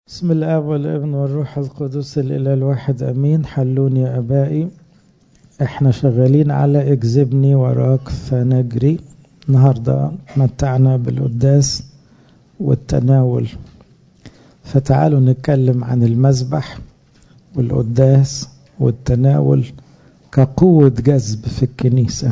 بسم الآب والابن والروح القدس الإله الواحد أمين حلوني يا أبائي احنا شغالين على اجذبني وراك فنجري النهاردة متعنا بالقداس والتناول فتعالوا نتكلم عن المذبح والقداس والتناول كقوة جذب في الكنيسة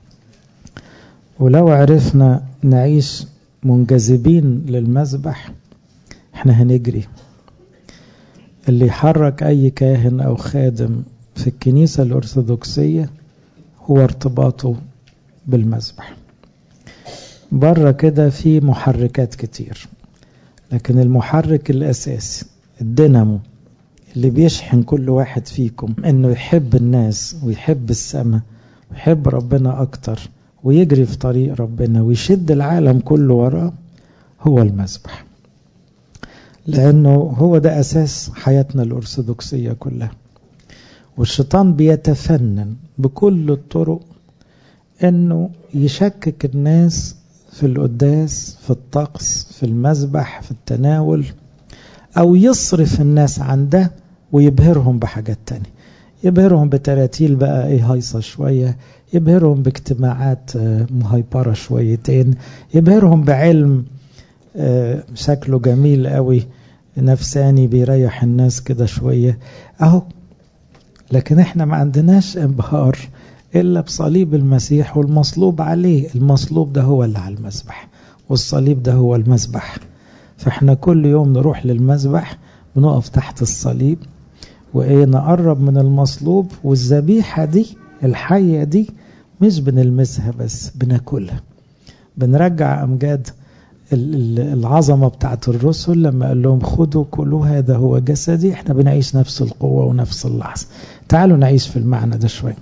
ولو عرفنا نعيش منجذبين للمذبح احنا هنجري اللي يحرك اي كاهن او خادم في الكنيسة الارثوذكسية هو ارتباطه بالمذبح بره كده في محركات كتير لكن المحرك الاساسي الدينامو اللي بيشحن كل واحد فيكم انه يحب الناس ويحب السماء ويحب ربنا اكتر ويجري في طريق ربنا ويشد العالم كله وراه هو المذبح لأنه هو ده أساس حياتنا الأرثوذكسية كلها والشيطان بيتفنن بكل الطرق أنه يشكك الناس في القداس في الطقس في المذبح في التناول أو يصرف الناس عن ده ويبهرهم بحاجات تانية يبهرهم بتراتيل بقى ايه هايصة شوية يبهرهم باجتماعات مهيبرة شويتين يبهرهم بعلم شكله جميل قوي نفساني بيريح الناس كده شوية اهو لكن احنا ما عندناش انبهار الا بصليب المسيح والمصلوب عليه المصلوب ده هو اللي على المذبح والصليب ده هو المذبح فاحنا كل يوم نروح للمذبح بنقف تحت الصليب وايه نقرب من المصلوب والذبيحة دي الحية دي مش بنلمسها بس بناكلها بنرجع امجاد العظمة بتاعت الرسل لما قال لهم خذوا كلوا هذا هو جسدي احنا بنعيش نفس القوة ونفس اللحظة تعالوا نعيش في المعنى ده شوية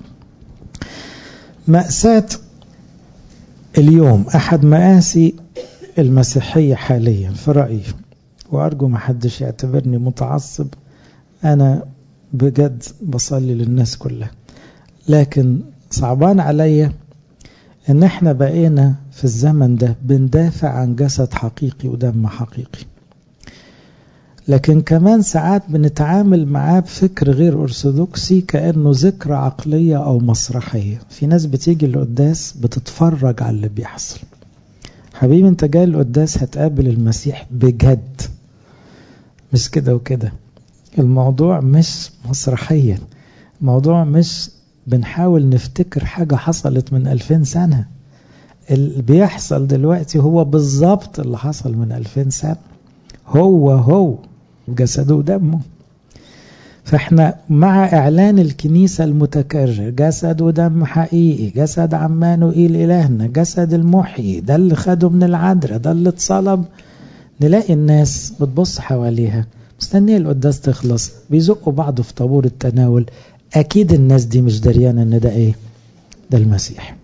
مأساة اليوم أحد مآسي المسيحية حاليا في رأيي وأرجو ما حدش يعتبرني متعصب أنا بجد بصلي للناس كلها لكن صعبان عليا ان احنا بقينا في الزمن ده بندافع عن جسد حقيقي ودم حقيقي لكن كمان ساعات بنتعامل معاه بفكر غير أرثوذكسي كأنه ذكرى عقلية أو مسرحية في ناس بتيجي القداس بتتفرج على اللي بيحصل حبيبي انت جاي القداس هتقابل المسيح بجد مش كده وكده الموضوع مش مسرحية الموضوع مش بنحاول نفتكر حاجة حصلت من ألفين سنة اللي بيحصل دلوقتي هو بالظبط اللي حصل من ألفين سنة هو هو جسده ودمه فاحنا مع اعلان الكنيسة المتكرر جسد ودم حقيقي جسد عمانوئيل الهنا جسد المحيي ده اللي خده من العذراء ده اللي اتصلب نلاقي الناس بتبص حواليها مستنيه القداس تخلص بيزقوا بعض في طابور التناول اكيد الناس دي مش دريانه ان ده ايه ده المسيح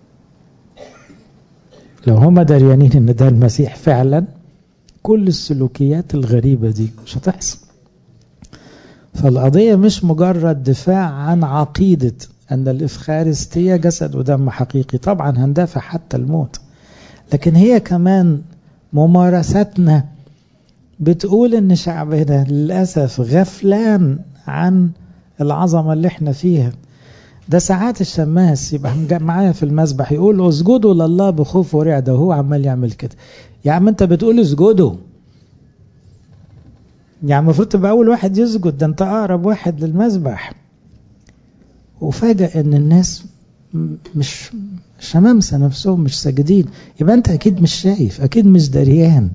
لو هما دريانين ان ده المسيح فعلا كل السلوكيات الغريبه دي مش هتحصل فالقضيه مش مجرد دفاع عن عقيده ان الافخارستيه جسد ودم حقيقي طبعا هندافع حتى الموت لكن هي كمان ممارستنا بتقول ان شعبنا للاسف غفلان عن العظمة اللي احنا فيها ده ساعات الشماس يبقى معايا في المسبح يقول اسجدوا لله بخوف ورعدة وهو عمال يعمل كده يا عم انت بتقول اسجدوا يعني المفروض تبقى اول واحد يسجد ده انت اقرب واحد للمسبح وفاجأ ان الناس مش شمامسة نفسهم مش ساجدين يبقى انت اكيد مش شايف اكيد مش دريان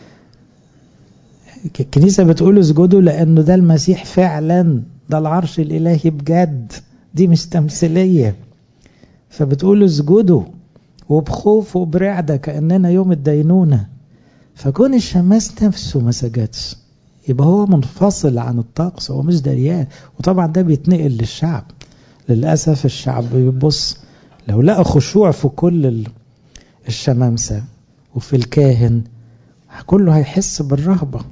الكنيسة بتقول اسجدوا لانه ده المسيح فعلا ده العرش الإلهي بجد دي مش تمثيلية فبتقول اسجدوا وبخوف وبرعدة كأننا يوم الدينونة فكون الشماس نفسه ما سجدش يبقى هو منفصل عن الطقس هو مش دريان وطبعا ده بيتنقل للشعب للأسف الشعب بيبص لو لقى خشوع في كل الشمامسة وفي الكاهن كله هيحس بالرهبة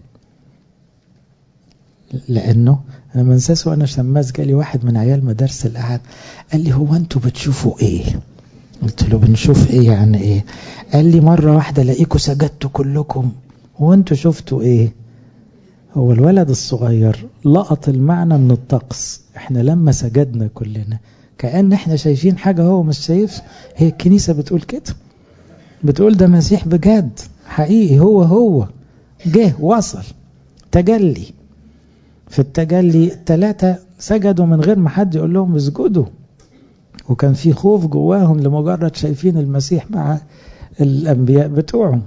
لأنه أنا ما انساش وأنا شماس جالي واحد من عيال مدارس القعد قال لي هو أنتوا بتشوفوا إيه؟ قلت له بنشوف إيه يعني إيه؟ قال لي مرة واحدة ألاقيكم سجدتوا كلكم هو أنتوا شفتوا إيه؟ هو الولد الصغير لقط المعنى من الطقس احنا لما سجدنا كلنا كأن احنا شايفين حاجة هو مش شايف هي الكنيسة بتقول كده بتقول ده مسيح بجد حقيقي هو هو جه وصل تجلي في التجلي الثلاثة سجدوا من غير ما حد يقول لهم اسجدوا وكان في خوف جواهم لمجرد شايفين المسيح مع الأنبياء بتوعهم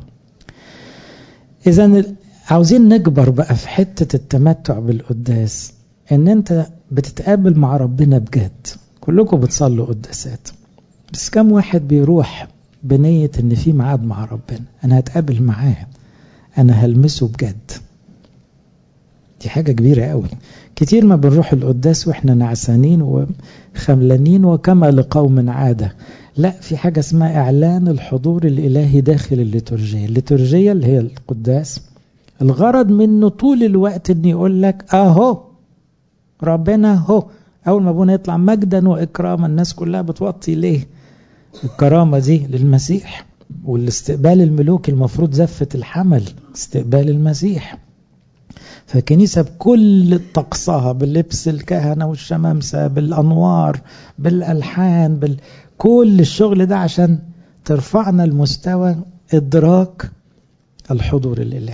إذا عاوزين نكبر بقى في حتة التمتع بالقداس إن أنت بتتقابل مع ربنا بجد كلكم بتصلوا قداسات بس كم واحد بيروح بنية إن في ميعاد مع ربنا أنا هتقابل معاه أنا هلمسه بجد دي حاجة كبيرة قوي كتير ما بنروح القداس وإحنا نعسانين وخملانين وكما لقوم عادة لا في حاجة اسمها إعلان الحضور الإلهي داخل الليتورجية الليتورجية اللي هي القداس الغرض منه طول الوقت إن يقول لك أهو ربنا هو أول ما أبونا يطلع مجدا وإكراما الناس كلها بتوطي ليه الكرامة دي للمسيح والاستقبال الملوكي المفروض زفة الحمل استقبال المسيح فالكنيسة بكل طقسها باللبس الكهنة والشمامسة بالأنوار بالألحان بال... كل الشغل ده عشان ترفعنا المستوى إدراك الحضور الإلهي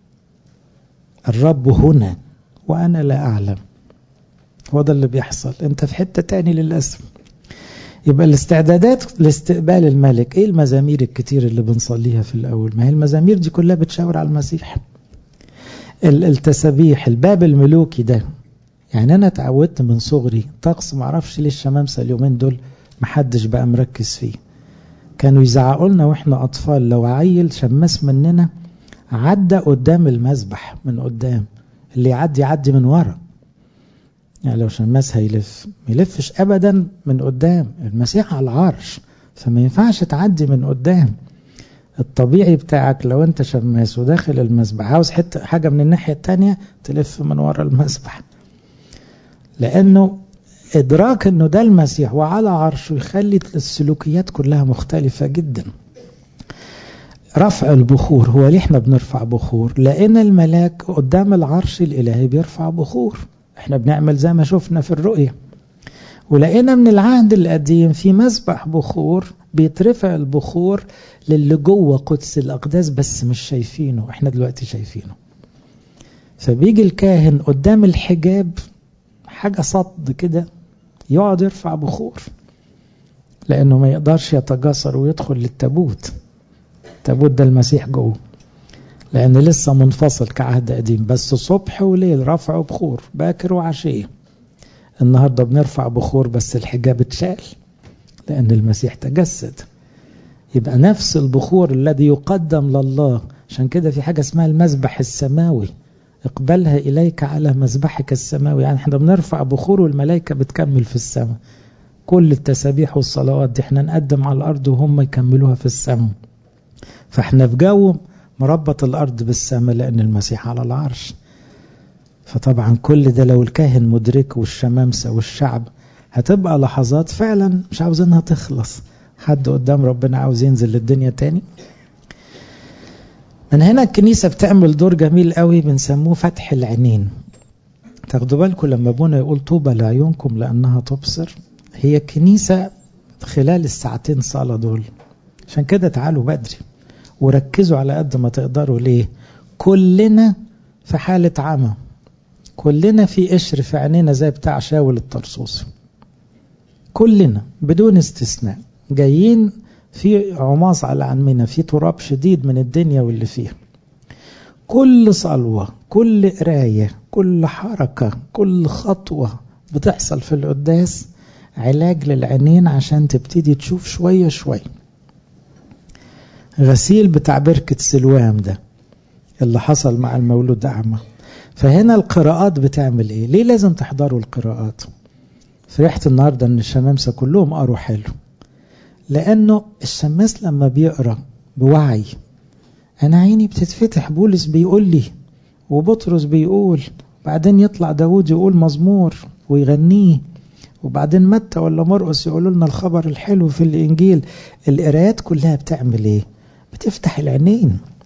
الرب هنا وأنا لا أعلم هو ده اللي بيحصل أنت في حتة تاني للأسف يبقى الاستعدادات لاستقبال الملك ايه المزامير الكتير اللي بنصليها في الاول ما هي المزامير دي كلها بتشاور على المسيح التسابيح الباب الملوكي ده يعني انا اتعودت من صغري طقس معرفش ليه الشمامسه اليومين دول محدش بقى مركز فيه كانوا يزعقوا لنا واحنا اطفال لو عيل شماس مننا عدى قدام المسبح من قدام اللي يعدي يعدي من ورا يعني لو شماس هيلف ما يلفش ابدا من قدام المسيح على العرش فما ينفعش تعدي من قدام الطبيعي بتاعك لو انت شماس وداخل المسبح عاوز حته حاجه من الناحيه التانية تلف من ورا المسبح لانه ادراك انه ده المسيح وعلى عرشه يخلي السلوكيات كلها مختلفه جدا رفع البخور هو ليه احنا بنرفع بخور لان الملاك قدام العرش الالهي بيرفع بخور احنا بنعمل زي ما شفنا في الرؤية ولقينا من العهد القديم في مسبح بخور بيترفع البخور للي جوه قدس الأقداس بس مش شايفينه احنا دلوقتي شايفينه فبيجي الكاهن قدام الحجاب حاجة صد كده يقعد يرفع بخور لأنه ما يقدرش يتجسر ويدخل للتابوت التابوت ده المسيح جوه لأن لسه منفصل كعهد قديم بس صبح وليل رفع بخور باكر وعشية النهاردة بنرفع بخور بس الحجاب اتشال لأن المسيح تجسد يبقى نفس البخور الذي يقدم لله عشان كده في حاجة اسمها المذبح السماوي اقبلها إليك على مذبحك السماوي يعني احنا بنرفع بخور والملائكة بتكمل في السماء كل التسابيح والصلوات دي احنا نقدم على الأرض وهم يكملوها في السماء فاحنا في جو مربط الأرض بالسماء لأن المسيح على العرش فطبعا كل ده لو الكاهن مدرك والشمامسة والشعب هتبقى لحظات فعلا مش عاوزينها تخلص حد قدام ربنا عاوز ينزل للدنيا تاني من هنا الكنيسة بتعمل دور جميل قوي بنسموه فتح العينين تاخدوا بالكم لما ابونا يقول طوبى لعيونكم لأنها تبصر هي الكنيسة خلال الساعتين صلاة دول عشان كده تعالوا بدري وركزوا على قد ما تقدروا ليه كلنا في حالة عمى كلنا في قشر في عينينا زي بتاع شاول الطرسوسي كلنا بدون استثناء جايين في عماص على عمنا في تراب شديد من الدنيا واللي فيها كل صلوة كل قراية كل حركة كل خطوة بتحصل في القداس علاج للعينين عشان تبتدي تشوف شوية شوية غسيل بتاع بركة سلوام ده اللي حصل مع المولود أعمى فهنا القراءات بتعمل ايه ليه لازم تحضروا القراءات فرحت النهاردة ان الشمامسة كلهم قروا حلو لانه الشماس لما بيقرا بوعي انا عيني بتتفتح بولس بيقول لي وبطرس بيقول بعدين يطلع داود يقول مزمور ويغنيه وبعدين متى ولا مرقس يقولوا لنا الخبر الحلو في الانجيل القرايات كلها بتعمل ايه بتفتح العينين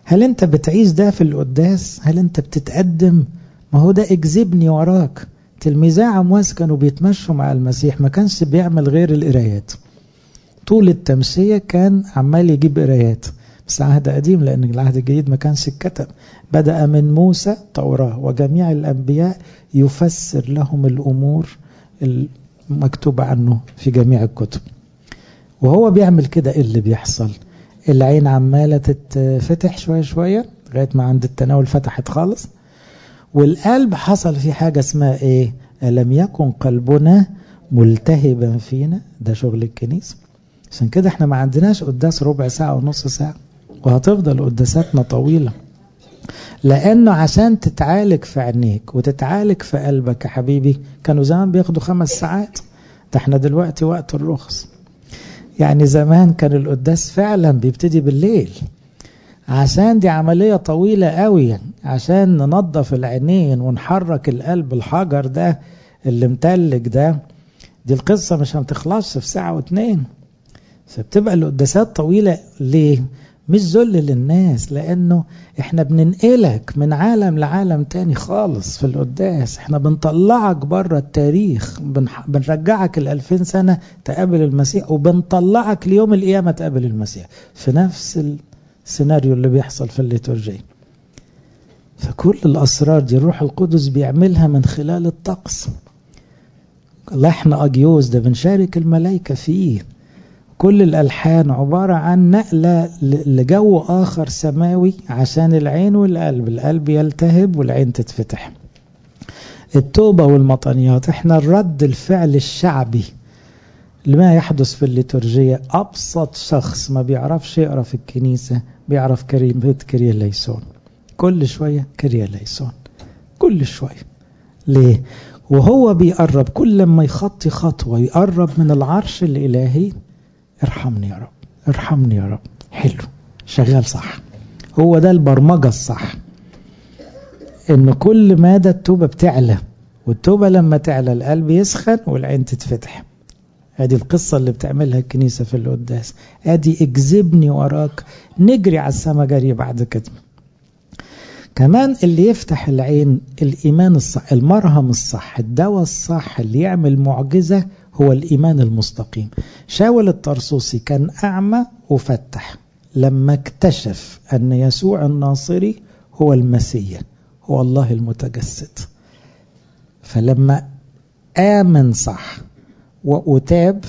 هل انت بتعيش ده في القداس هل انت بتتقدم ما هو ده اجذبني وراك تلميذي عمواس كانوا بيتمشوا مع المسيح ما كانش بيعمل غير القرايات طول التمشية كان عمال يجيب قرايات بس عهد قديم لأن العهد الجديد ما كانش اتكتب بدأ من موسى توراة وجميع الأنبياء يفسر لهم الأمور المكتوبة عنه في جميع الكتب وهو بيعمل كده ايه اللي بيحصل العين عمالة تتفتح شوية شوية لغاية ما عند التناول فتحت خالص والقلب حصل فيه حاجة اسمها ايه ألم يكن قلبنا ملتهبا فينا ده شغل الكنيسة عشان كده احنا ما عندناش قداس ربع ساعة ونص ساعة وهتفضل قداساتنا طويلة لأنه عشان تتعالج في عينيك وتتعالج في قلبك يا حبيبي كانوا زمان بياخدوا خمس ساعات ده احنا دلوقتي وقت الرخص يعني زمان كان القداس فعلا بيبتدي بالليل عشان دي عملية طويلة قوي عشان ننظف العينين ونحرك القلب الحجر ده اللي متلج ده دي القصة مش هتخلصش في ساعة واتنين فبتبقى القداسات طويلة ليه؟ مش ذل للناس لأنه احنا بننقلك من عالم لعالم تاني خالص في القداس احنا بنطلعك بره التاريخ بنح... بنرجعك الألفين سنة تقابل المسيح وبنطلعك ليوم القيامة تقابل المسيح في نفس السيناريو اللي بيحصل في الليتورجية فكل الأسرار دي الروح القدس بيعملها من خلال الطقس لحن أجيوز ده بنشارك الملائكة فيه كل الألحان عبارة عن نقلة لجو آخر سماوي عشان العين والقلب القلب يلتهب والعين تتفتح التوبة والمطنيات احنا الرد الفعل الشعبي لما يحدث في الليتورجية أبسط شخص ما بيعرفش يقرأ في الكنيسة بيعرف كلمة كريا ليسون كل شوية كريا ليسون كل شوية ليه؟ وهو بيقرب كل ما يخطي خطوة يقرب من العرش الإلهي ارحمني يا رب ارحمني يا رب حلو شغال صح هو ده البرمجة الصح ان كل مادة التوبة بتعلى والتوبة لما تعلى القلب يسخن والعين تتفتح ادي القصة اللي بتعملها الكنيسة في القداس ادي اجذبني وراك نجري على السما جري بعد كده كمان اللي يفتح العين الإيمان الصح المرهم الصح الدواء الصح اللي يعمل معجزة هو الإيمان المستقيم شاول الطرسوسي كان أعمى وفتح لما اكتشف أن يسوع الناصري هو المسيح هو الله المتجسد فلما آمن صح وأتاب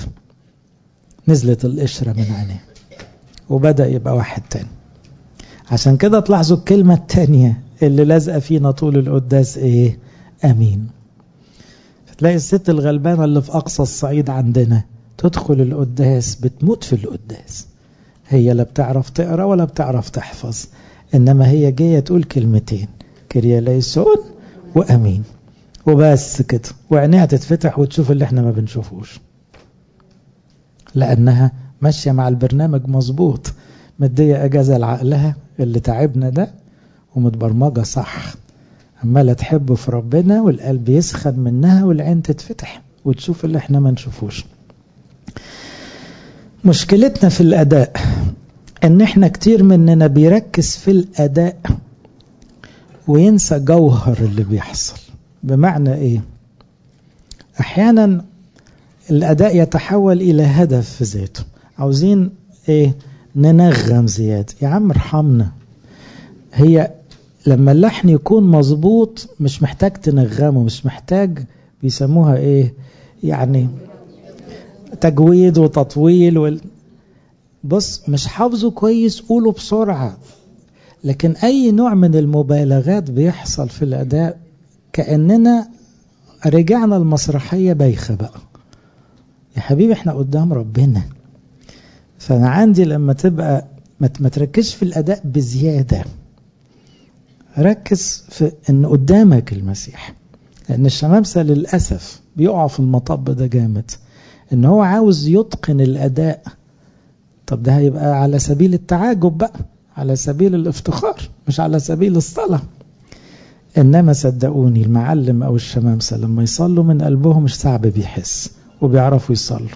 نزلت القشرة من عينيه وبدأ يبقى واحد تاني عشان كده تلاحظوا الكلمة التانية اللي لازقة فينا طول القداس ايه امين تلاقي الست الغلبانة اللي في أقصى الصعيد عندنا تدخل القداس بتموت في القداس هي لا بتعرف تقرا ولا بتعرف تحفظ إنما هي جاية تقول كلمتين كريا ليسون وأمين وبس كده وعينيها تتفتح وتشوف اللي احنا ما بنشوفوش لأنها ماشية مع البرنامج مظبوط مدية أجازة لعقلها اللي تعبنا ده ومتبرمجة صح عمالة تحب في ربنا والقلب يسخن منها والعين تتفتح وتشوف اللي احنا ما نشوفوش مشكلتنا في الأداء ان احنا كتير مننا بيركز في الأداء وينسى جوهر اللي بيحصل بمعنى ايه احيانا الأداء يتحول إلى هدف في ذاته عاوزين ايه ننغم زيادة يا عم ارحمنا هي لما اللحن يكون مظبوط مش محتاج تنغمه مش محتاج بيسموها ايه يعني تجويد وتطويل وال... بص مش حافظه كويس قوله بسرعة لكن اي نوع من المبالغات بيحصل في الاداء كأننا رجعنا المسرحية بايخة بقى يا حبيبي احنا قدام ربنا فانا عندي لما تبقى ما تركزش في الاداء بزياده ركز في ان قدامك المسيح لان الشمامسه للاسف بيقع في المطب ده جامد ان هو عاوز يتقن الاداء طب ده هيبقى على سبيل التعاجب بقى على سبيل الافتخار مش على سبيل الصلاه انما صدقوني المعلم او الشمامسه لما يصلوا من قلبهم الشعب بيحس وبيعرفوا يصلوا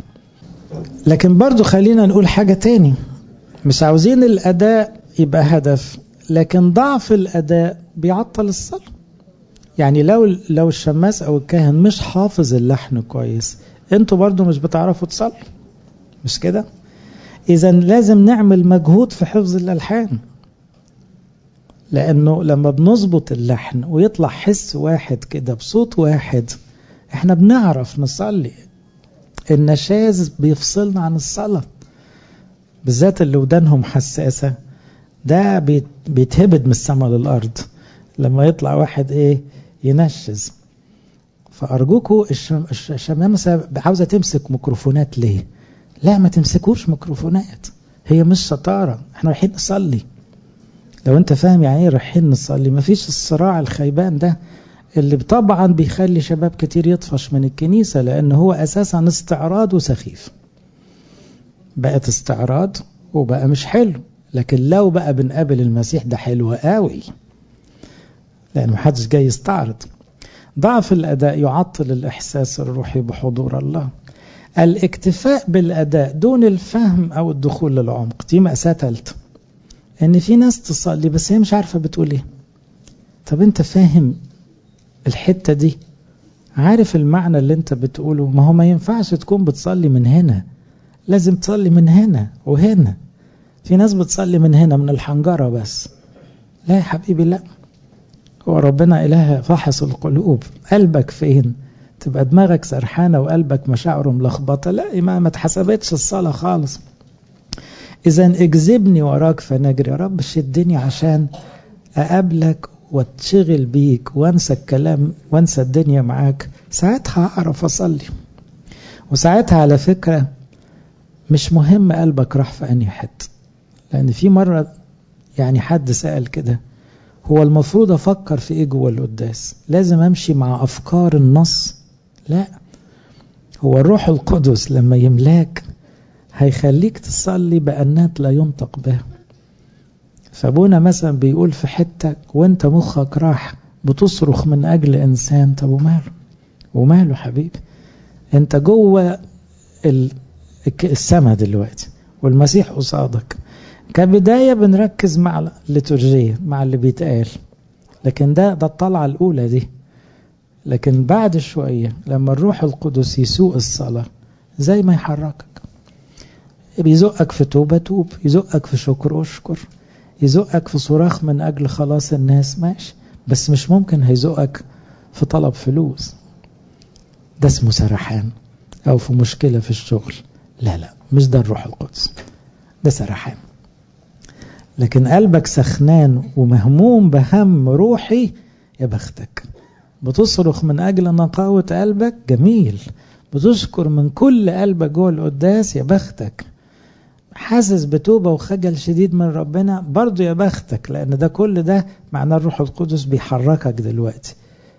لكن برضو خلينا نقول حاجه تاني مش عاوزين الاداء يبقى هدف لكن ضعف الأداء بيعطل الصلاة يعني لو لو الشماس أو الكاهن مش حافظ اللحن كويس انتوا برضو مش بتعرفوا تصلوا مش كده إذا لازم نعمل مجهود في حفظ الألحان لأنه لما بنظبط اللحن ويطلع حس واحد كده بصوت واحد احنا بنعرف نصلي النشاز بيفصلنا عن الصلاة بالذات اللي ودانهم حساسة ده بيتهبد من السماء للأرض لما يطلع واحد ايه ينشز فأرجوكوا الشمامسة عاوزة تمسك ميكروفونات ليه لا ما تمسكوش ميكروفونات هي مش شطارة احنا رايحين نصلي لو انت فاهم يعني ايه رايحين نصلي مفيش الصراع الخيبان ده اللي طبعا بيخلي شباب كتير يطفش من الكنيسة لأن هو أساسا استعراض وسخيف بقت استعراض وبقى مش حلو لكن لو بقى بنقابل المسيح ده حلو قوي لأن محدش جاي يستعرض ضعف الأداء يعطل الإحساس الروحي بحضور الله الاكتفاء بالأداء دون الفهم أو الدخول للعمق دي مأساة ثالثة إن في ناس تصلي بس هي مش عارفة بتقول إيه طب أنت فاهم الحتة دي عارف المعنى اللي أنت بتقوله ما هو ما ينفعش تكون بتصلي من هنا لازم تصلي من هنا وهنا في ناس بتصلي من هنا من الحنجرة بس لا يا حبيبي لا هو ربنا إله فاحص القلوب قلبك فين تبقى دماغك سرحانة وقلبك مشاعره ملخبطة لا ما ما اتحسبتش الصلاة خالص إذا اجذبني وراك فنجري يا رب شدني عشان أقابلك واتشغل بيك وانسى الكلام وانسى الدنيا معاك ساعتها أعرف أصلي وساعتها على فكرة مش مهم قلبك راح في أنهي حتة لأن في مرة يعني حد سأل كده هو المفروض أفكر في إيه جوه القداس لازم أمشي مع أفكار النص لا هو الروح القدس لما يملاك هيخليك تصلي بأنات لا ينطق بها فابونا مثلا بيقول في حتة وانت مخك راح بتصرخ من أجل إنسان طب وماله وماله حبيبي انت جوه السما دلوقتي والمسيح قصادك كبداية بنركز مع الليتورجية مع اللي بيتقال لكن ده ده الطلعة الأولى دي لكن بعد شوية لما الروح القدس يسوق الصلاة زي ما يحركك بيزقك في توبة توب يزقك في شكر أشكر يزقك في صراخ من أجل خلاص الناس ماشي بس مش ممكن هيزقك في طلب فلوس ده اسمه سرحان أو في مشكلة في الشغل لا لا مش ده الروح القدس ده سرحان لكن قلبك سخنان ومهموم بهم روحي يا بختك بتصرخ من أجل نقاوة قلبك جميل بتشكر من كل قلبك جوه القداس يا بختك حاسس بتوبة وخجل شديد من ربنا برضو يا بختك لأن ده كل ده معناه الروح القدس بيحركك دلوقتي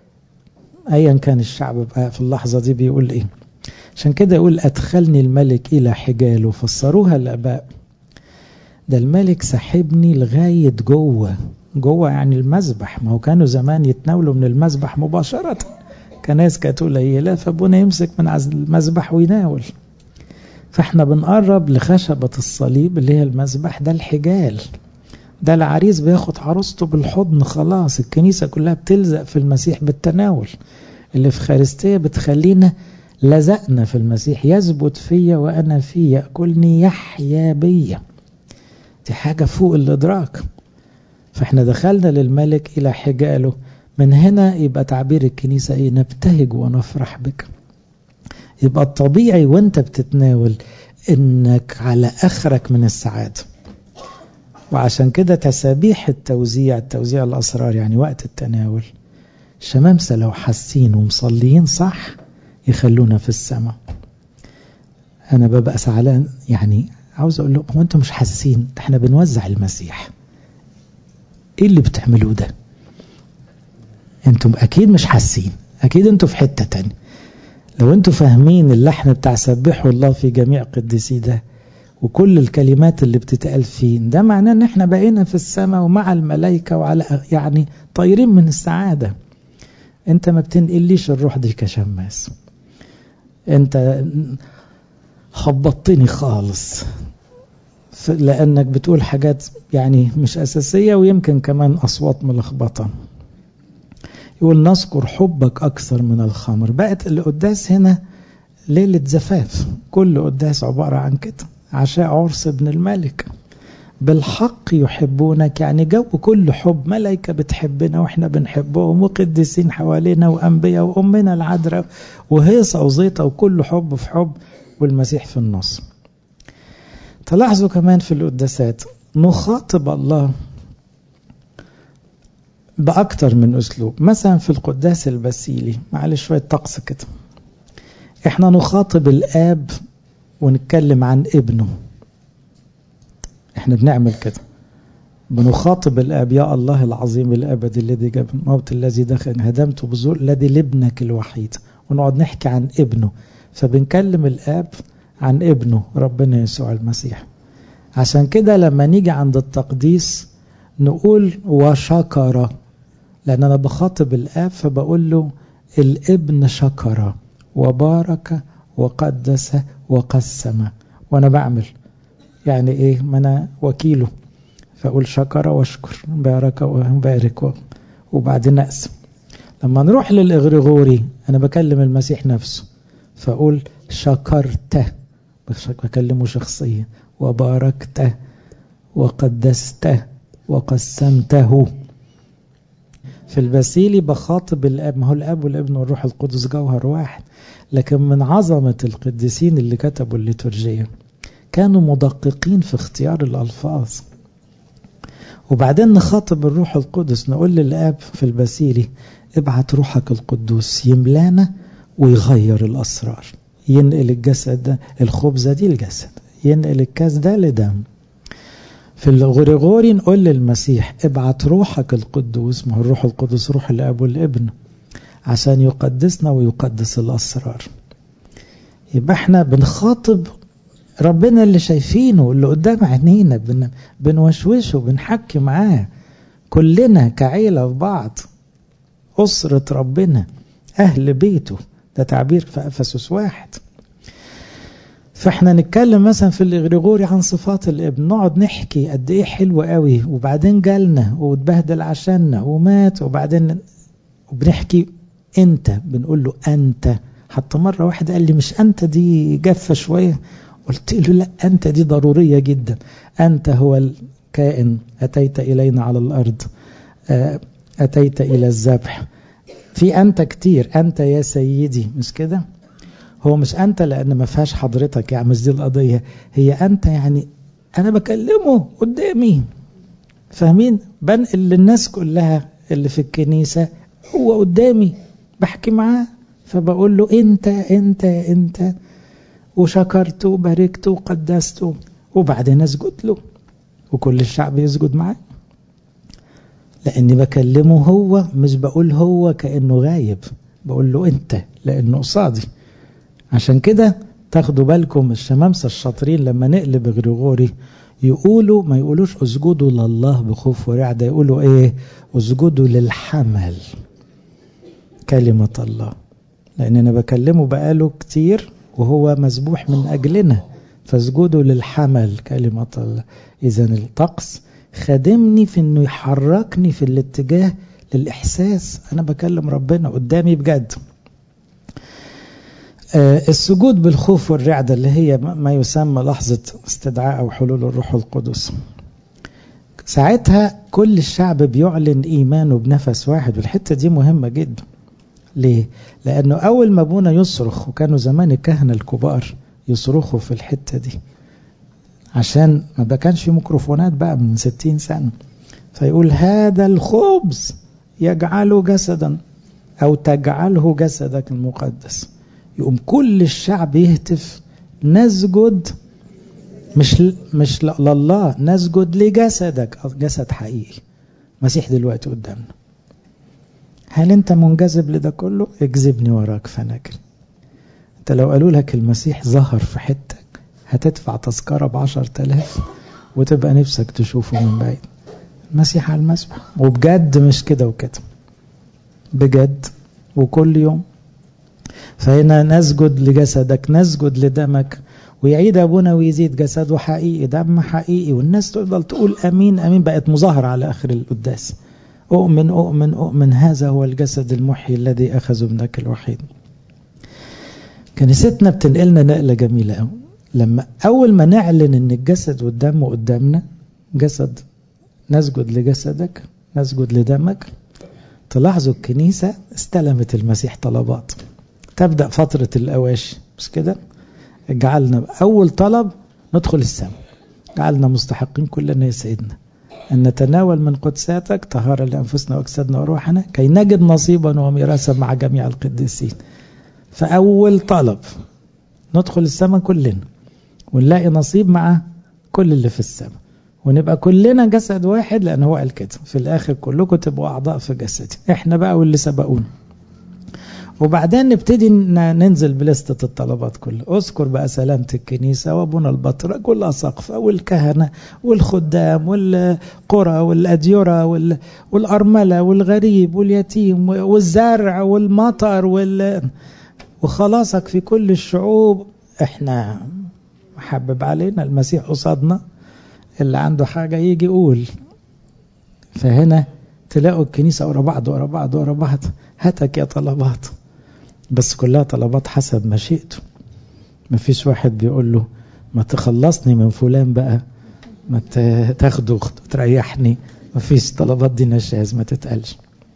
أيا كان الشعب بقى في اللحظة دي بيقول إيه عشان كده يقول أدخلني الملك إلى حجاله فسروها الآباء ده الملك سحبني لغاية جوه جوه يعني المذبح ما هو كانوا زمان يتناولوا من المذبح مباشرة كناس كانت قليلة فابونا يمسك من المذبح ويناول فاحنا بنقرب لخشبة الصليب اللي هي المذبح ده الحجال ده العريس بياخد عروسته بالحضن خلاص الكنيسة كلها بتلزق في المسيح بالتناول اللي في خارستية بتخلينا لزقنا في المسيح يثبت فيا وأنا فيه يأكلني يحيا بيا دي حاجة فوق الإدراك فاحنا دخلنا للملك إلى حجاله من هنا يبقى تعبير الكنيسة إيه نبتهج ونفرح بك يبقى الطبيعي وانت بتتناول انك على اخرك من السعادة وعشان كده تسابيح التوزيع التوزيع الاسرار يعني وقت التناول الشمامسة لو حاسين ومصليين صح يخلونا في السماء انا ببقى زعلان يعني عاوز اقول لهم هو انتم مش حاسين احنا بنوزع المسيح ايه اللي بتعملوه ده انتم اكيد مش حاسين اكيد انتم في حتة تانية لو انتوا فاهمين اللحن بتاع سبحوا الله في جميع قدسي ده وكل الكلمات اللي بتتقال فيه ده معناه ان احنا بقينا في السماء ومع الملائكة وعلى يعني طايرين من السعادة انت ما بتنقليش الروح دي كشماس انت خبطتني خالص لأنك بتقول حاجات يعني مش أساسية ويمكن كمان أصوات ملخبطة يقول نذكر حبك أكثر من الخمر بقت القداس هنا ليلة زفاف كل قداس عبارة عن كده عشاء عرس ابن الملك بالحق يحبونك يعني جو كل حب ملائكة بتحبنا واحنا بنحبهم وقديسين حوالينا وأنبياء وأمنا العذراء وهيصة وزيطة وكل حب في حب والمسيح في النص تلاحظوا كمان في القداسات نخاطب الله بأكتر من أسلوب مثلا في القداس البسيلي معلش شوية طقس كده احنا نخاطب الآب ونتكلم عن ابنه احنا بنعمل كده بنخاطب الآب يا الله العظيم الأبد الذي جاب الموت الذي دخل هدمت بزور الذي لابنك الوحيد ونقعد نحكي عن ابنه فبنكلم الآب عن ابنه ربنا يسوع المسيح عشان كده لما نيجي عند التقديس نقول وشكر لأن أنا بخاطب الآب فبقول له الابن شكر وبارك وقدس وقسم وأنا بعمل يعني إيه ما أنا وكيله فأقول شكر واشكر بارك وبارك وبعدين أقسم لما نروح للإغريغوري أنا بكلم المسيح نفسه فأقول شكرته بكلمه شخصيا وباركته وقدسته وقسمته في البسيلي بخاطب الاب ما هو الاب والابن والروح القدس جوهر واحد لكن من عظمة القديسين اللي كتبوا الليتورجية كانوا مدققين في اختيار الألفاظ وبعدين نخاطب الروح القدس نقول للآب في البسيلي ابعت روحك القدوس يملانا ويغير الأسرار ينقل الجسد ده الخبزة دي الجسد ينقل الكاس ده لدم في الغريغوري نقول للمسيح ابعت روحك القدوس ما هو الروح القدس روح الاب والابن عشان يقدسنا ويقدس الاسرار يبقى احنا بنخاطب ربنا اللي شايفينه اللي قدام عينينا بن بنوشوشه بنحكي معاه كلنا كعيلة في بعض أسرة ربنا أهل بيته ده تعبير في أفسس واحد فاحنا نتكلم مثلا في الإغريغوري عن صفات الابن نقعد نحكي قد ايه حلو قوي وبعدين جالنا واتبهدل عشاننا ومات وبعدين وبنحكي انت بنقول له انت حتى مرة واحد قال لي مش انت دي جافة شوية قلت له لا انت دي ضرورية جدا انت هو الكائن اتيت الينا على الارض اتيت الى الذبح في انت كتير انت يا سيدي مش كده هو مش أنت لأن ما فيهاش حضرتك يعني مش دي القضية هي أنت يعني أنا بكلمه قدامي فاهمين بنقل للناس كلها اللي في الكنيسة هو قدامي بحكي معاه فبقول له أنت أنت أنت وشكرته وباركته وقدسته وبعدين أسجد له وكل الشعب يسجد معاه لأني بكلمه هو مش بقول هو كأنه غايب بقول له أنت لأنه قصادي عشان كده تاخدوا بالكم الشمامسة الشاطرين لما نقلب غريغوري يقولوا ما يقولوش اسجدوا لله بخوف ورعدة يقولوا ايه اسجدوا للحمل كلمة الله لان انا بكلمه بقاله كتير وهو مذبوح من اجلنا فاسجدوا للحمل كلمة الله اذا الطقس خادمني في انه يحركني في الاتجاه للاحساس انا بكلم ربنا قدامي بجد السجود بالخوف والرعدة اللي هي ما يسمى لحظة استدعاء أو حلول الروح القدس ساعتها كل الشعب بيعلن إيمانه بنفس واحد والحتة دي مهمة جدا ليه؟ لأنه أول ما أبونا يصرخ وكانوا زمان الكهنة الكبار يصرخوا في الحتة دي عشان ما كانش في ميكروفونات بقى من ستين سنة فيقول هذا الخبز يجعله جسدا أو تجعله جسدك المقدس يقوم كل الشعب يهتف نسجد مش مش لله نسجد لجسدك جسد حقيقي مسيح دلوقتي قدامنا هل انت منجذب لده كله اجذبني وراك فنجري انت لو قالوا لك المسيح ظهر في حتك هتدفع تذكرة بعشر تلاف وتبقى نفسك تشوفه من بعيد المسيح على المسبح وبجد مش كده وكده بجد وكل يوم فهنا نسجد لجسدك نسجد لدمك ويعيد أبونا ويزيد جسده حقيقي دم حقيقي والناس تفضل تقول أمين أمين بقت مظاهرة على آخر القداس أؤمن أؤمن أؤمن هذا هو الجسد المحيي الذي أخذ ابنك الوحيد كنيستنا بتنقلنا نقلة جميلة قوي لما أول ما نعلن إن الجسد والدم قدامنا جسد نسجد لجسدك نسجد لدمك تلاحظوا الكنيسة استلمت المسيح طلبات تبدأ فترة الأواشي مش كده جعلنا أول طلب ندخل السماء جعلنا مستحقين كلنا يا سيدنا أن نتناول من قدساتك طهارة لأنفسنا وأجسادنا وروحنا كي نجد نصيبا وميراثا مع جميع القديسين فأول طلب ندخل السماء كلنا ونلاقي نصيب مع كل اللي في السماء ونبقى كلنا جسد واحد لأن هو قال كده في الآخر كلكم تبقوا أعضاء في جسدي إحنا بقى واللي سبقونا وبعدين نبتدي ننزل بلستة الطلبات كلها اذكر بقى سلامة الكنيسة وابونا البطرك والأساقفة والكهنة والخدام والقرى والأديرة والأرملة والغريب واليتيم والزرع والمطر وال... وخلاصك في كل الشعوب احنا محبب علينا المسيح قصادنا اللي عنده حاجة يجي يقول فهنا تلاقوا الكنيسة ورا بعض ورا بعض ورا بعض هاتك يا طلبات بس كلها طلبات حسب مشيئته مفيش واحد بيقول له ما تخلصني من فلان بقى ما تاخده تريحني مفيش طلبات دي نشاز ما تتقالش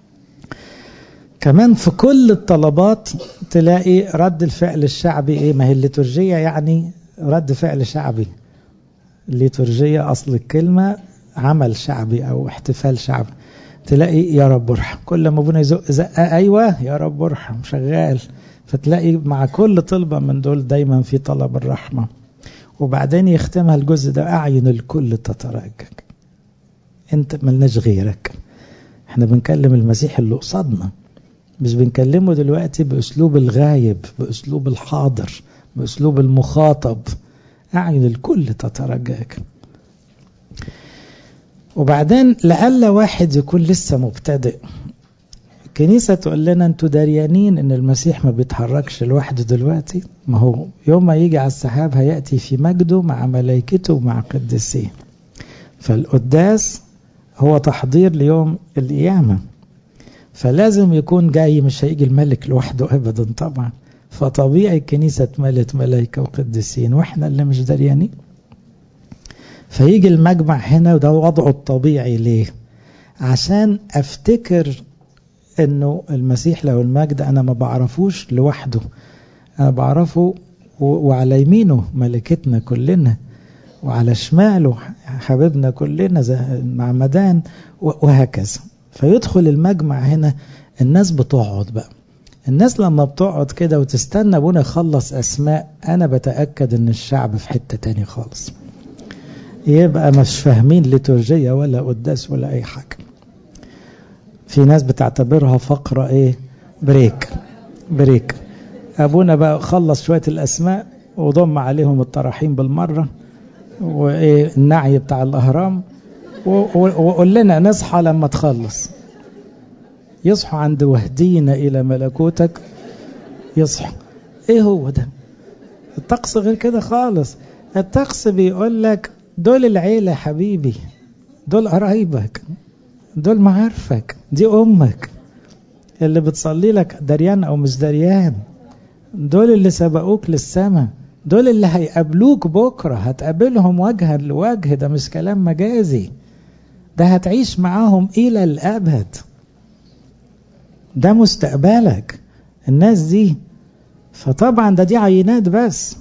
كمان في كل الطلبات تلاقي رد الفعل الشعبي ايه ما هي الليتورجية يعني رد فعل شعبي الليتورجية أصل الكلمة عمل شعبي أو احتفال شعبي تلاقي يا رب ارحم كل ما ابونا يزق زقه ايوه يا رب ارحم شغال فتلاقي مع كل طلبة من دول دايما في طلب الرحمة وبعدين يختمها الجزء ده أعين الكل تترجك انت ملناش غيرك احنا بنكلم المسيح اللي قصادنا مش بنكلمه دلوقتي بأسلوب الغايب بأسلوب الحاضر بأسلوب المخاطب أعين الكل تترجاك وبعدين لعل واحد يكون لسه مبتدئ الكنيسة تقول لنا انتوا داريانين ان المسيح ما بيتحركش لوحده دلوقتي ما هو يوم ما يجي على السحاب هيأتي في مجده مع ملائكته ومع قديسيه فالقداس هو تحضير ليوم القيامة فلازم يكون جاي مش هيجي الملك لوحده ابدا طبعا فطبيعي الكنيسة اتملت ملائكة وقديسين واحنا اللي مش داريانين فيجي المجمع هنا وده وضعه الطبيعي ليه عشان افتكر انه المسيح له المجد انا ما بعرفوش لوحده انا بعرفه وعلى يمينه ملكتنا كلنا وعلى شماله حبيبنا كلنا معمدان وهكذا فيدخل المجمع هنا الناس بتقعد بقى الناس لما بتقعد كده وتستنى ابونا يخلص اسماء انا بتاكد ان الشعب في حته تاني خالص يبقى مش فاهمين ليتورجية ولا قداس ولا أي حاجة في ناس بتعتبرها فقرة إيه بريك بريك أبونا بقى خلص شوية الأسماء وضم عليهم الطراحين بالمرة وإيه النعي بتاع الأهرام وقول لنا نصحى لما تخلص يصحوا عند وهدينا إلى ملكوتك يصحوا إيه هو ده الطقس غير كده خالص الطقس بيقول لك دول العيلة حبيبي دول قرايبك دول معارفك دي أمك اللي بتصلي لك دريان أو مش دريان دول اللي سبقوك للسماء دول اللي هيقابلوك بكرة هتقابلهم وجها لوجه ده مش كلام مجازي ده هتعيش معاهم إلى الأبد ده مستقبلك الناس دي فطبعا ده دي عينات بس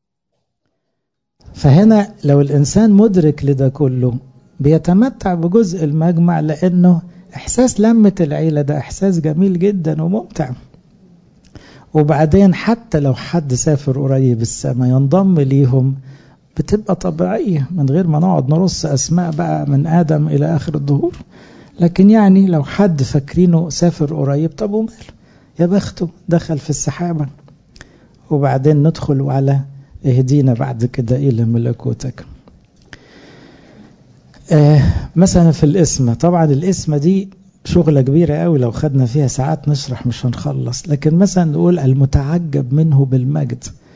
فهنا لو الإنسان مدرك لده كله بيتمتع بجزء المجمع لأنه إحساس لمة العيلة ده إحساس جميل جدا وممتع وبعدين حتى لو حد سافر قريب السما ينضم ليهم بتبقى طبيعية من غير ما نقعد نرص أسماء بقى من آدم إلى آخر الظهور لكن يعني لو حد فاكرينه سافر قريب طب وماله يا بخته دخل في السحابة وبعدين ندخل على اهدينا بعد كده إلى ملكوتك آه مثلا في الاسم طبعا الاسم دي شغلة كبيرة قوي لو خدنا فيها ساعات نشرح مش هنخلص لكن مثلا نقول المتعجب منه بالمجد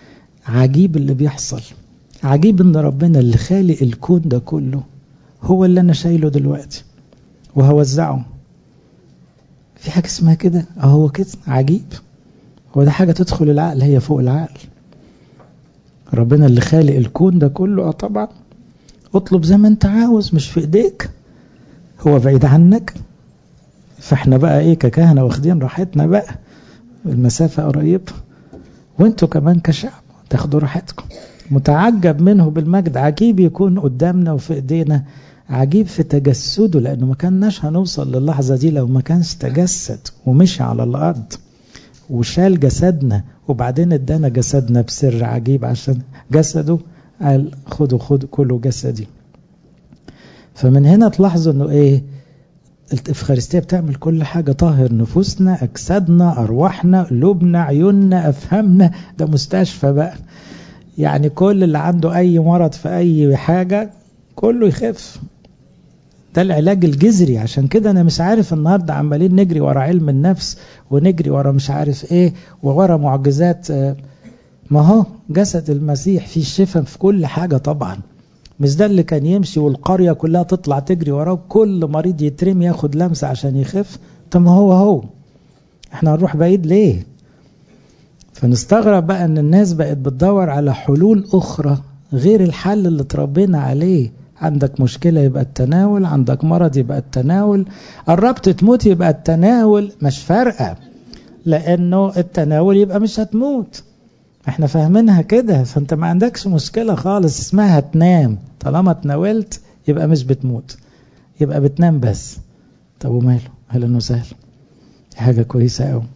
عجيب اللي بيحصل عجيب ان ربنا اللي خالق الكون ده كله هو اللي انا شايله دلوقتي وهوزعه في حاجة اسمها كده هو كده عجيب هو ده حاجة تدخل العقل هي فوق العقل ربنا اللي خالق الكون ده كله اه طبعا اطلب زي ما انت عاوز مش في ايديك هو بعيد عنك فاحنا بقى ايه ككهنة واخدين راحتنا بقى المسافة قريبة وانتوا كمان كشعب تاخدوا راحتكم متعجب منه بالمجد عجيب يكون قدامنا وفي ايدينا عجيب في تجسده لانه ما كناش هنوصل للحظة دي لو ما كانش تجسد ومشي على الارض وشال جسدنا وبعدين ادانا جسدنا بسر عجيب عشان جسده قال خدوا خدوا كلوا جسدي فمن هنا تلاحظوا انه ايه الافخارستيه بتعمل كل حاجه طاهر نفوسنا اجسادنا ارواحنا قلوبنا عيوننا افهامنا ده مستشفى بقى يعني كل اللي عنده اي مرض في اي حاجه كله يخف ده العلاج الجذري عشان كده انا مش عارف النهارده عمالين نجري ورا علم النفس ونجري ورا مش عارف ايه وورا معجزات ما هو جسد المسيح فيه الشفاء في كل حاجه طبعا مش ده اللي كان يمشي والقريه كلها تطلع تجري وراه كل مريض يترمي ياخد لمسه عشان يخف طب ما هو هو احنا هنروح بعيد ليه فنستغرب بقى ان الناس بقت بتدور على حلول اخرى غير الحل اللي اتربينا عليه عندك مشكلة يبقى التناول عندك مرض يبقى التناول قربت تموت يبقى التناول مش فارقة لأنه التناول يبقى مش هتموت احنا فاهمينها كده فانت ما عندكش مشكلة خالص اسمها تنام طالما تناولت يبقى مش بتموت يبقى بتنام بس طب وماله اهلا وسهلا حاجة كويسة قوي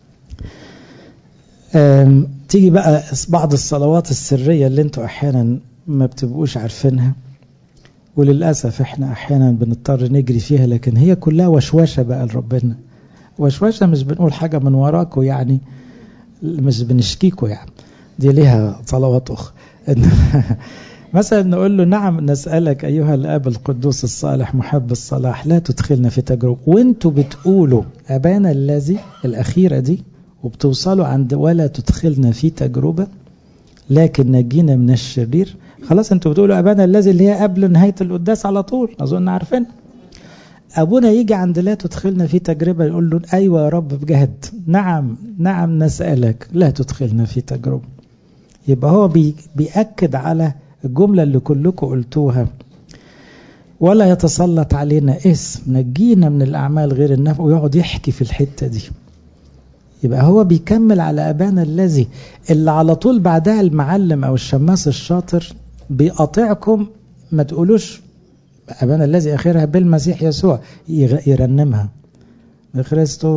تيجي بقى بعض الصلوات السرية اللي انتوا احيانا ما بتبقوش عارفينها وللأسف احنا احيانا بنضطر نجري فيها لكن هي كلها وشوشة بقى لربنا وشوشة مش بنقول حاجة من وراكوا يعني مش بنشكيكوا يعني دي ليها صلوات أخرى مثلا نقول له نعم نسألك أيها الأب القدوس الصالح محب الصلاح لا تدخلنا في تجربة وانتوا بتقولوا أبانا الذي الأخيرة دي وبتوصلوا عند ولا تدخلنا في تجربة لكن نجينا من الشرير خلاص انتوا بتقولوا أبانا الذي اللي هي قبل نهاية القداس على طول أظن عارفين أبونا يجي عند لا تدخلنا في تجربة يقول له أيوة يا رب بجد نعم نعم نسألك لا تدخلنا في تجربة يبقى هو بي بيأكد على الجملة اللي كلكم قلتوها ولا يتسلط علينا اسم نجينا من الأعمال غير النفع ويقعد يحكي في الحتة دي يبقى هو بيكمل على أبانا الذي اللي على طول بعدها المعلم أو الشماس الشاطر بيقاطعكم ما تقولوش أبانا الذي آخرها بالمسيح يسوع يرنمها بخريستو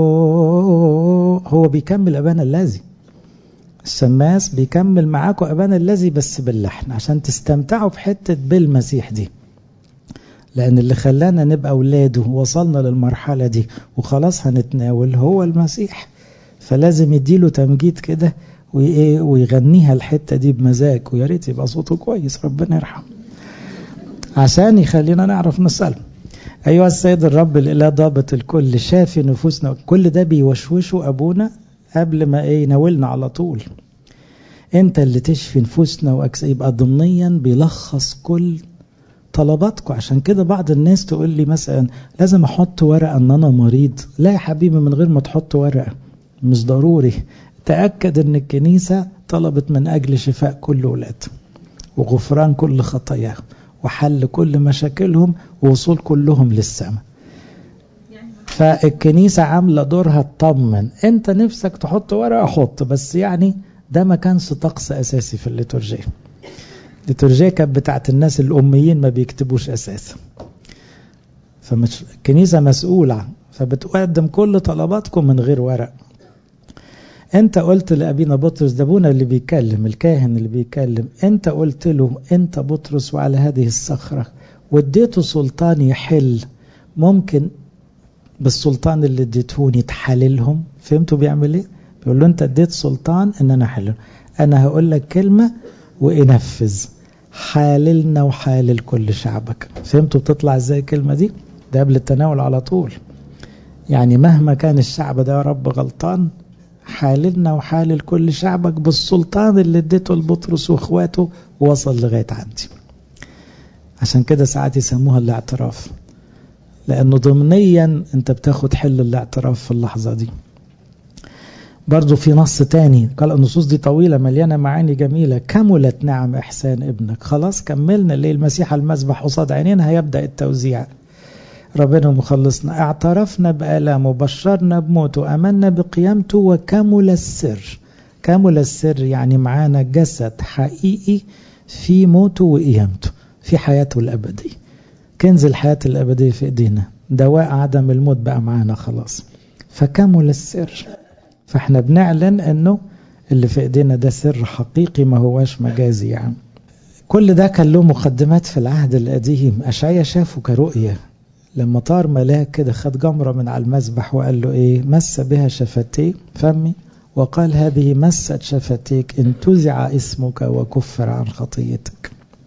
هو بيكمل أبانا الذي الشماس بيكمل معاكم أبانا الذي بس باللحن عشان تستمتعوا بحتة بالمسيح دي لأن اللي خلانا نبقى أولاده وصلنا للمرحلة دي وخلاص هنتناول هو المسيح فلازم يديله تمجيد كده ويغنيها الحتة دي بمزاج ويا ريت يبقى صوته كويس ربنا يرحمه عشان يخلينا نعرف نسأل أيها السيد الرب الإله ضابط الكل شافي نفوسنا كل ده بيوشوشه أبونا قبل ما إيه يناولنا على طول أنت اللي تشفي نفوسنا وأكس يبقى ضمنيا بيلخص كل طلباتكم عشان كده بعض الناس تقول لي مثلا لازم أحط ورقة أن أنا مريض لا يا حبيبي من غير ما تحط ورقة مش ضروري تأكد أن الكنيسة طلبت من أجل شفاء كل ولاد وغفران كل خطاياهم وحل كل مشاكلهم ووصول كلهم للسماء فالكنيسة عاملة دورها تطمن انت نفسك تحط ورقة حط بس يعني ده ما كانش طقس اساسي في الليتورجية الليتورجية كانت بتاعت الناس الاميين ما بيكتبوش اساسا فمش الكنيسة مسؤولة فبتقدم كل طلباتكم من غير ورق انت قلت لابينا بطرس ده ابونا اللي بيكلم الكاهن اللي بيكلم انت قلت له انت بطرس وعلى هذه الصخرة واديته سلطان يحل ممكن بالسلطان اللي اديتهوني تحللهم فهمتوا بيعمل ايه بيقول له انت اديت سلطان ان انا احلل انا هقول لك كلمة وانفذ حاللنا وحالل كل شعبك فهمتوا بتطلع ازاي الكلمة دي ده قبل التناول على طول يعني مهما كان الشعب ده يا رب غلطان حاللنا وحالل كل شعبك بالسلطان اللي اديته لبطرس واخواته ووصل لغاية عندي عشان كده ساعات يسموها الاعتراف لأنه ضمنيا أنت بتاخد حل الاعتراف في اللحظة دي برضو في نص تاني قال النصوص دي طويلة مليانة معاني جميلة كملت نعم إحسان ابنك خلاص كملنا ليه المسيح المسبح قصاد عينينا هيبدأ التوزيع ربنا مخلصنا اعترفنا بآلامه بشرنا بموته أمنا بقيامته وكمل السر كمل السر يعني معانا جسد حقيقي في موته وقيامته في حياته الأبدية كنز الحياة الأبدية في إيدينا دواء عدم الموت بقى معانا خلاص فكمل السر فاحنا بنعلن انه اللي في ايدينا ده سر حقيقي ما هواش مجازي يعني كل ده كان له مقدمات في العهد القديم أشعيا شافه كرؤية لما طار ملاك كده خد جمرة من على المسبح وقال له ايه مس بها شفتي فمي وقال هذه مست شفتيك انتزع اسمك وكفر عن خطيتك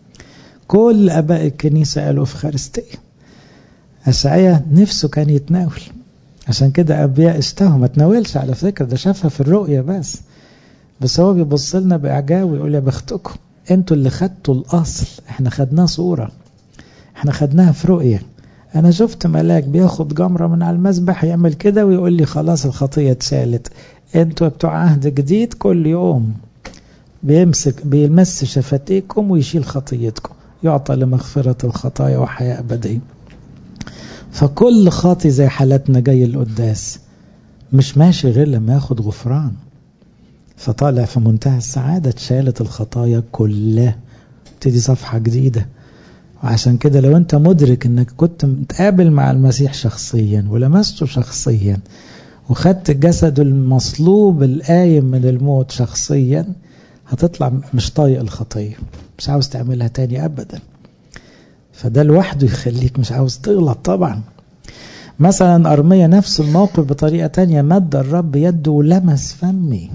كل اباء الكنيسة قالوا في خارستية أشعيا نفسه كان يتناول عشان كده أنبياء اشتهوا ما تناولش على فكرة ده شافها في الرؤية بس بس هو بيبص لنا بإعجاب ويقول يا بختكم انتوا اللي خدتوا الأصل احنا خدناه صورة احنا خدناها في رؤية أنا شفت ملاك بياخد جمرة من على المسبح يعمل كده ويقول لي خلاص الخطية اتشالت انتوا بتوع عهد جديد كل يوم بيمسك بيلمس شفتيكم ويشيل خطيتكم يعطى لمغفرة الخطايا وحياة أبدية فكل خاطي زي حالتنا جاي القداس مش ماشي غير لما ياخد غفران فطالع في منتهى السعادة اتشالت الخطايا كلها تدي صفحة جديدة وعشان كده لو انت مدرك انك كنت متقابل مع المسيح شخصيا ولمسته شخصيا وخدت الجسد المصلوب القايم من الموت شخصيا هتطلع مش طايق الخطية مش عاوز تعملها تاني ابدا فده لوحده يخليك مش عاوز تغلط طبعا مثلا أرمية نفس الموقف بطريقة تانية مد الرب يده ولمس فمي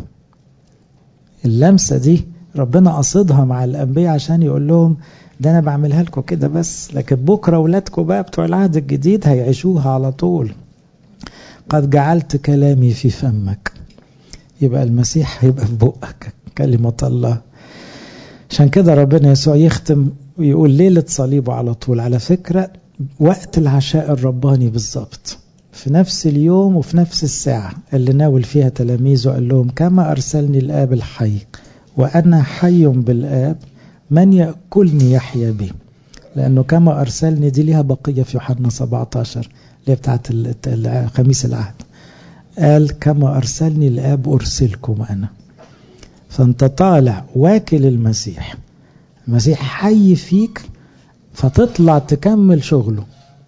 اللمسة دي ربنا قصدها مع الأنبياء عشان يقول لهم ده أنا بعملها لكم كده بس لكن بكرة ولادكم بقى بتوع العهد الجديد هيعيشوها على طول قد جعلت كلامي في فمك يبقى المسيح هيبقى في بقك كلمة الله عشان كده ربنا يسوع يختم ويقول ليلة صليبه على طول على فكرة وقت العشاء الرباني بالظبط في نفس اليوم وفي نفس الساعة اللي ناول فيها تلاميذه قال لهم كما أرسلني الآب الحي وأنا حي بالآب من يأكلني يحيا بي لأنه كما أرسلني دي ليها بقية في يوحنا 17 اللي بتاعت خميس العهد قال كما أرسلني الآب أرسلكم أنا فأنت طالع واكل المسيح المسيح حي فيك فتطلع تكمل شغله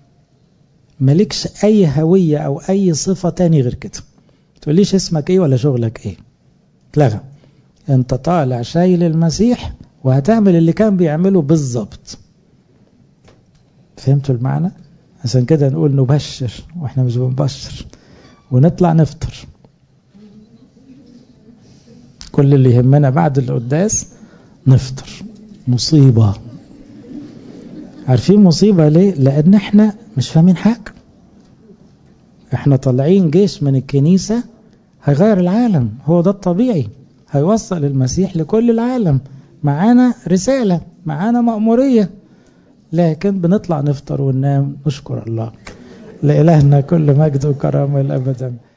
مالكش أي هوية أو أي صفة تاني غير كده تقوليش اسمك إيه ولا شغلك إيه اتلغى أنت طالع شايل المسيح وهتعمل اللي كان بيعمله بالظبط فهمتوا المعنى؟ عشان كده نقول نبشر واحنا مش بنبشر ونطلع نفطر كل اللي يهمنا بعد القداس نفطر مصيبة عارفين مصيبة ليه؟ لأن احنا مش فاهمين حاجة احنا طالعين جيش من الكنيسة هيغير العالم هو ده الطبيعي هيوصل المسيح لكل العالم معانا رسالة معانا مأمورية لكن بنطلع نفطر وننام نشكر الله لإلهنا كل مجد وكرامة الأبدا